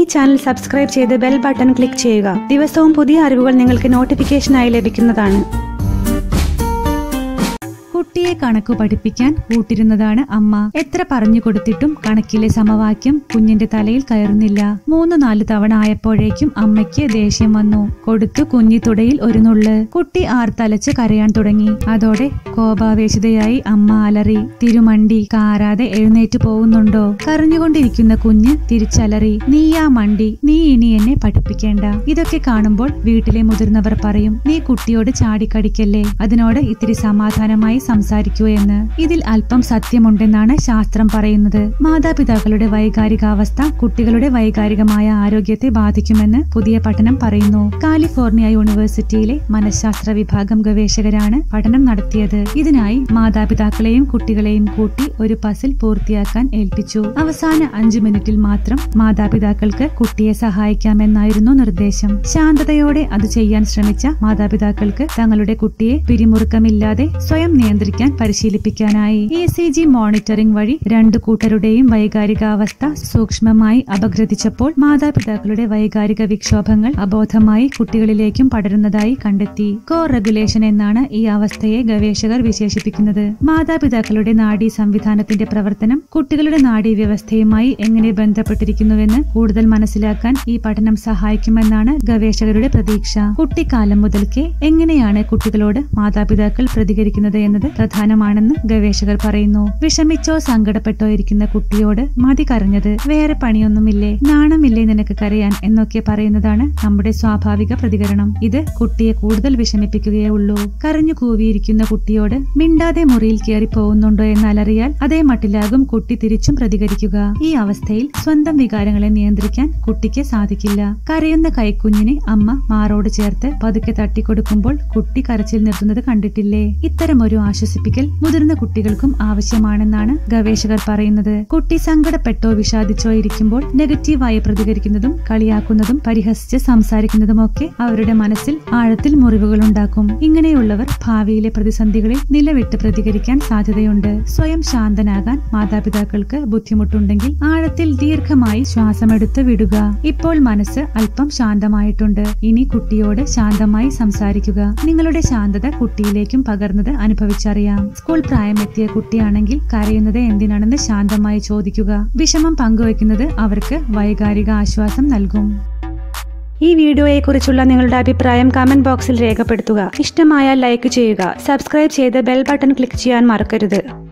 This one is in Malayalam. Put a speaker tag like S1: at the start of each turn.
S1: ചാനൽ സബ്സ്ക്രൈബ് ചെയ്ത് ബെൽ ബട്ടൺ ക്ലിക്ക് ചെയ്യുക ദിവസവും പുതിയ അറിവുകൾ നിങ്ങൾക്ക് നോട്ടിഫിക്കേഷനായി ലഭിക്കുന്നതാണ്
S2: കുട്ടിയെ കണക്ക് പഠിപ്പിക്കാൻ കൂട്ടിരുന്നതാണ് അമ്മ എത്ര പറഞ്ഞു കൊടുത്തിട്ടും കണക്കിലെ സമവാക്യം കുഞ്ഞിന്റെ തലയിൽ കയറുന്നില്ല മൂന്ന് നാല് തവണ ആയപ്പോഴേക്കും അമ്മയ്ക്ക് ദേഷ്യം വന്നു കൊടുത്തു കുഞ്ഞി തുടയിൽ ഒരു നുള്ള് കുട്ടി ആർത്തലച്ച് കരയാൻ തുടങ്ങി അതോടെ കോപാവേശിതയായി അമ്മ അലറി തിരുമണ്ടി കാരാതെ എഴുന്നേറ്റ് പോകുന്നുണ്ടോ കരഞ്ഞുകൊണ്ടിരിക്കുന്ന കുഞ്ഞ് തിരിച്ചലറി നീയാ മണ്ടി നീ ഇനി എന്നെ പഠിപ്പിക്കേണ്ട ഇതൊക്കെ കാണുമ്പോൾ വീട്ടിലെ മുതിർന്നവർ പറയും നീ കുട്ടിയോട് ചാടിക്കടിക്കല്ലേ അതിനോട് ഇത്തിരി സമാധാനമായി സംസാരിക്കൂ എന്ന് ഇതിൽ അല്പം സത്യമുണ്ടെന്നാണ് ശാസ്ത്രം പറയുന്നത് മാതാപിതാക്കളുടെ വൈകാരികാവസ്ഥ കുട്ടികളുടെ വൈകാരികമായ ആരോഗ്യത്തെ ബാധിക്കുമെന്ന് പുതിയ പഠനം പറയുന്നു കാലിഫോർണിയ യൂണിവേഴ്സിറ്റിയിലെ മനഃശാസ്ത്ര വിഭാഗം ഗവേഷകരാണ് പഠനം നടത്തിയത് ഇതിനായി മാതാപിതാക്കളെയും കുട്ടികളെയും കൂട്ടി ഒരു പസിൽ പൂർത്തിയാക്കാൻ ഏൽപ്പിച്ചു അവസാന അഞ്ചു മിനിറ്റിൽ മാത്രം മാതാപിതാക്കൾക്ക് കുട്ടിയെ സഹായിക്കാമെന്നായിരുന്നു നിർദ്ദേശം ശാന്തതയോടെ അത് ചെയ്യാൻ ശ്രമിച്ച മാതാപിതാക്കൾക്ക് തങ്ങളുടെ കുട്ടിയെ പിരിമുറുക്കമില്ലാതെ സ്വയം നിയന്ത്രിക്കാൻ പരിശീലിപ്പിക്കാനായി ഇ സി ജി മോണിറ്ററിംഗ് വഴി രണ്ടു കൂട്ടരുടെയും വൈകാരികാവസ്ഥ സൂക്ഷ്മമായി അപഗ്രഥിച്ചപ്പോൾ മാതാപിതാക്കളുടെ വൈകാരിക വിക്ഷോഭങ്ങൾ അബോധമായി കുട്ടികളിലേക്കും പടരുന്നതായി കണ്ടെത്തി കോ റെഗുലേഷൻ എന്നാണ് ഈ അവസ്ഥയെ ഗവേഷകർ വിശേഷിപ്പിക്കുന്നത് മാതാപിതാക്കളുടെ നാഡീ സംവിധാനത്തിന്റെ പ്രവർത്തനം കുട്ടികളുടെ നാഡീ വ്യവസ്ഥയുമായി എങ്ങനെ ബന്ധപ്പെട്ടിരിക്കുന്നുവെന്ന് കൂടുതൽ മനസ്സിലാക്കാൻ ഈ പഠനം സഹായിക്കുമെന്നാണ് ഗവേഷകരുടെ പ്രതീക്ഷ കുട്ടിക്കാലം മുതൽക്കേ എങ്ങനെയാണ് കുട്ടികളോട് മാതാപിതാക്കൾ പ്രതികരിക്കുന്നത് എന്നത് പ്രധാനമാണെന്ന് ഗവേഷകർ പറയുന്നു വിഷമിച്ചോ സങ്കടപ്പെട്ടോ ഇരിക്കുന്ന കുട്ടിയോട് മതി കരഞ്ഞത് വേറെ പണിയൊന്നുമില്ലേ നാണമില്ലേ നിനക്ക് കരയാൻ എന്നൊക്കെ പറയുന്നതാണ് നമ്മുടെ സ്വാഭാവിക പ്രതികരണം ഇത് കുട്ടിയെ കൂടുതൽ വിഷമിപ്പിക്കുകയേ ഉള്ളൂ കരഞ്ഞു കൂവിയിരിക്കുന്ന കുട്ടിയോട് മിണ്ടാതെ മുറിയിൽ കയറി പോകുന്നുണ്ടോ എന്ന് അലറിയാൽ അതേ മട്ടിലാകും കുട്ടി തിരിച്ചും പ്രതികരിക്കുക ഈ അവസ്ഥയിൽ സ്വന്തം വികാരങ്ങളെ നിയന്ത്രിക്കാൻ കുട്ടിക്ക് സാധിക്കില്ല കരയുന്ന കൈക്കുഞ്ഞിനെ അമ്മ മാറോട് ചേർത്ത് പതുക്കെ തട്ടിക്കൊടുക്കുമ്പോൾ കുട്ടി കരച്ചിൽ നിർത്തുന്നത് കണ്ടിട്ടില്ലേ ഇത്തരമൊരു ആശ്വസിപ്പിക്കൽ മുതിർന്ന കുട്ടികൾക്കും ആവശ്യമാണെന്നാണ് ഗവേഷകർ പറയുന്നത് കുട്ടി സങ്കടപ്പെട്ടോ വിഷാദിച്ചോ ഇരിക്കുമ്പോൾ നെഗറ്റീവായി പ്രതികരിക്കുന്നതും കളിയാക്കുന്നതും പരിഹസിച്ച് സംസാരിക്കുന്നതുമൊക്കെ അവരുടെ മനസ്സിൽ ആഴത്തിൽ മുറിവുകൾ ഉണ്ടാക്കും ഇങ്ങനെയുള്ളവർ ഭാവിയിലെ പ്രതിസന്ധികളിൽ നിലവിട്ട് പ്രതികരിക്കാൻ സാധ്യതയുണ്ട് സ്വയം ശാന്തനാകാൻ മാതാപിതാക്കൾക്ക് ബുദ്ധിമുട്ടുണ്ടെങ്കിൽ ആഴത്തിൽ ദീർഘമായി ശ്വാസമെടുത്ത് വിടുക ഇപ്പോൾ മനസ്സ് അല്പം ശാന്തമായിട്ടുണ്ട് ഇനി കുട്ടിയോട് ശാന്തമായി സംസാരിക്കുക നിങ്ങളുടെ ശാന്തത കുട്ടിയിലേക്കും പകർന്നത് അനുഭവിച്ചറിയാം സ്കൂൾ പ്രായമെത്തിയ കുട്ടിയാണെങ്കിൽ കരയുന്നത് എന്തിനാണെന്ന് ശാന്തമായി ചോദിക്കുക വിഷമം പങ്കുവെക്കുന്നത് അവർക്ക് വൈകാരിക ആശ്വാസം നൽകും
S1: ഈ വീഡിയോയെക്കുറിച്ചുള്ള നിങ്ങളുടെ അഭിപ്രായം കമന്റ് ബോക്സിൽ രേഖപ്പെടുത്തുക ഇഷ്ടമായാൽ ലൈക്ക് ചെയ്യുക സബ്സ്ക്രൈബ് ചെയ്ത് ബെൽ ബട്ടൺ ക്ലിക്ക് ചെയ്യാൻ മറക്കരുത്